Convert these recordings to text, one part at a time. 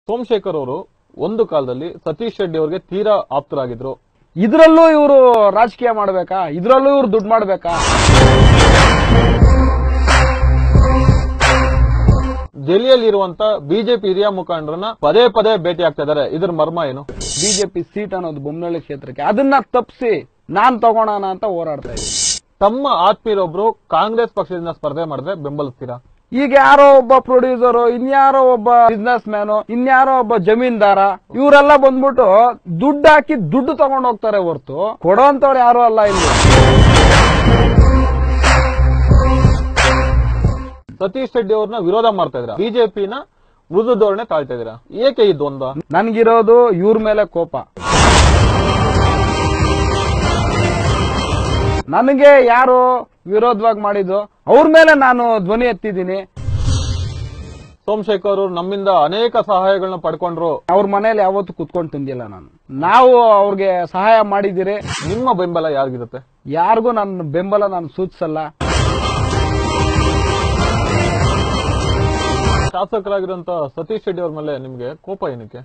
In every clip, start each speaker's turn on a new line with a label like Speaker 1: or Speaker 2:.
Speaker 1: ಸೋಮಶೇಖರ್ ಅವರು ಒಂದು ಕಾಲದಲ್ಲಿ ಸತೀಶ್ ರೆಡ್ಡಿ ಅವರಿಗೆ ತೀರಾ ಆಪ್ತರಾಗಿದ್ರು
Speaker 2: ಇದ್ರಲ್ಲೂ ಇವರು ರಾಜಕೀಯ ಮಾಡ್ಬೇಕಾ ಇದ್ರಲ್ಲೂ ಇವ್ರು ದುಡ್ಡು ಮಾಡ್ಬೇಕಾ
Speaker 1: ದೆಹಲಿಯಲ್ಲಿರುವಂತ ಬಿಜೆಪಿ ಹಿರಿಯ ಮುಖಂಡರನ್ನ ಪದೇ ಪದೇ ಭೇಟಿ ಆಗ್ತಾ ಇದಾರೆ ಇದ್ರ ಮರ್ಮ ಏನು
Speaker 2: ಬಿಜೆಪಿ ಸೀಟ್ ಅನ್ನೋದು ಬೊಮ್ಮನಹಳ್ಳಿ ಕ್ಷೇತ್ರಕ್ಕೆ ಅದನ್ನ ತಪ್ಪಿಸಿ ನಾನ್ ತಗೋಣ ಅಂತ ಹೋರಾಡ್ತಾ ಇದ್ದೀನಿ
Speaker 1: ತಮ್ಮ ಆತ್ಮೀಯರೊಬ್ರು ಕಾಂಗ್ರೆಸ್ ಪಕ್ಷದಿಂದ ಸ್ಪರ್ಧೆ ಮಾಡಿದ್ರೆ ಬೆಂಬಲಿಸ್ತೀರಾ
Speaker 2: ಈಗ ಯಾರೋ ಒಬ್ಬ ಪ್ರೊಡ್ಯೂಸರ್ ಇನ್ಯಾರೋ ಒಬ್ಬ ಬಿಸ್ನೆಸ್ ಮ್ಯಾನ್ ಇನ್ಯಾರೋ ಒಬ್ಬ ಜಮೀನ್ದಾರ ಇವರೆಲ್ಲ ಬಂದ್ಬಿಟ್ಟು ದುಡ್ಡು ಹಾಕಿ ದುಡ್ಡು ತಗೊಂಡು ಹೋಗ್ತಾರೆ ಹೊರ್ತು ಕೊಡೋಂತವ್ರು ಯಾರು ಅಲ್ಲ ಇಲ್ಲಿ
Speaker 1: ಸತೀಶ್ ರೆಡ್ಡಿ ಅವ್ರನ್ನ ವಿರೋಧ ಮಾಡ್ತಾ ಇದ್ರ ಬಿಜೆಪಿನ ಮೃದು ಧೋರಣೆ ತಾಳ್ತಾ ಇದೀರಾ ಏಕೆ ಈ ದ್ವಂದ್ವ
Speaker 2: ನನ್ಗಿರೋದು ಇವ್ರ ಮೇಲೆ ಕೋಪ ನನಗೆ ಯಾರು ವಿರೋಧವಾಗಿ ಮಾಡಿದ್ದು ಅವ್ರ ಮೇಲೆ ನಾನು ಧ್ವನಿ ಎತ್ತಿದ್ದೀನಿ
Speaker 1: ಸೋಮಶೇಖರ್ ಅವರು ನಮ್ಮಿಂದ ಅನೇಕ ಸಹಾಯಗಳನ್ನ ಪಡ್ಕೊಂಡ್ರು
Speaker 2: ಅವ್ರ ಮನೇಲಿ ಯಾವತ್ತೂ ಕುತ್ಕೊಂಡು ತಿಂದಿಲ್ಲ ನಾನು ನಾವು ಅವ್ರಿಗೆ ಸಹಾಯ ಮಾಡಿದ್ದೀರಿ
Speaker 1: ನಿಮ್ಮ ಬೆಂಬಲ ಯಾರಿಗಿರುತ್ತೆ
Speaker 2: ಯಾರಿಗೂ ನನ್ನ ಬೆಂಬಲ ನಾನು ಸೂಚಿಸಲ್ಲ
Speaker 1: ಶಾಸಕರಾಗಿರುವಂತ ಸತೀಶ್ ರೆಡ್ಡಿ ಅವ್ರ ಮೇಲೆ ನಿಮ್ಗೆ ಕೋಪ ಏನಕ್ಕೆ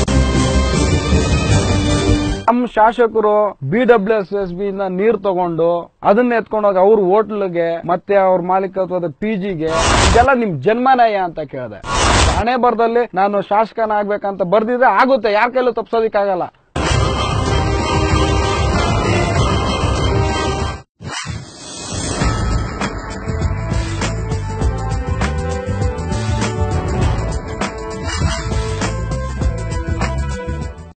Speaker 2: ನಮ್ಮ ಶಾಸಕರು B W S S B ಇಂದ ನೀರ್ ತಗೊಂಡು ಅದನ್ನ ಎತ್ಕೊಂಡೋಗಿ ಅವ್ರ ಹೋಟ್ಲ್ಗೆ ಮತ್ತೆ ಅವ್ರ ಮಾಲೀಕತ್ವದ ಪಿ ಜಿಗೆ ಇದೆಲ್ಲ ನಿಮ್ ಜನ್ಮನಯ ಅಂತ ಕೇಳಿದೆ ಹಣೆ ಬರ್ದಲ್ಲಿ ನಾನು ಶಾಸಕನ ಆಗ್ಬೇಕಂತ ಬರ್ದಿದ್ರೆ ಆಗುತ್ತೆ ಯಾರ ಕೈಲೂ ತಪ್ಸೋದಿಕ್ಕಾಗಲ್ಲ